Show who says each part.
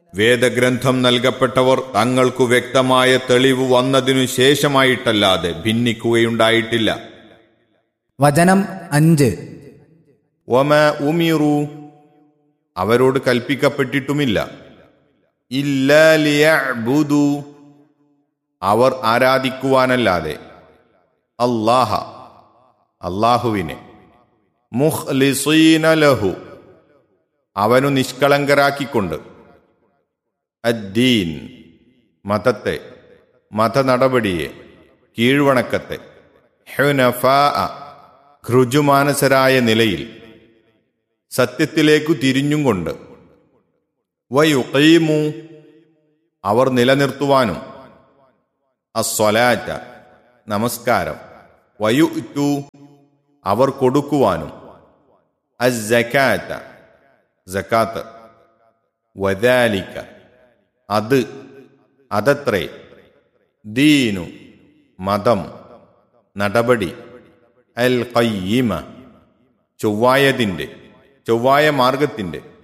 Speaker 1: വേദഗ്രന്ഥം നൽകപ്പെട്ടവർ തങ്ങൾക്കു വ്യക്തമായ തെളിവ് വന്നതിനു ശേഷമായിട്ടല്ലാതെ ഭിന്നിക്കുകയുണ്ടായിട്ടില്ല
Speaker 2: വചനം അഞ്ച്
Speaker 1: ഒമ ഉമീറു അവരോട് കൽപ്പിക്കപ്പെട്ടിട്ടുമില്ല ഇല്ലു അവർ ആരാധിക്കുവാനല്ലാതെ അല്ലാഹ അള്ളാഹുവിനെ മുഖ്ലിസീന ലഹു അവനു നിഷ്കളങ്കരാക്കിക്കൊണ്ട് അദ്ദീൻ മതത്തെ മതനടപടിയെ കീഴ്വണക്കത്തെ ഹുനഫാ ഘൃജുമാനസരായ നിലയിൽ സത്യത്തിലേക്കു തിരിഞ്ഞും കൊണ്ട് വയുക്കീമു അവർ നിലനിർത്തുവാനും അസ്വലാറ്റ നമസ്കാരം വയുറ്റു അവർ കൊടുക്കുവാനും അസക്കാറ്റ ജക്കാത്ത് വദാലിക്ക അത് അതത്രേ ദീനു മതം നടപടി അൽ കയ്യമ ചൊവ്വായതിൻ്റെ ചൊവ്വായ മാർഗത്തിൻ്റെ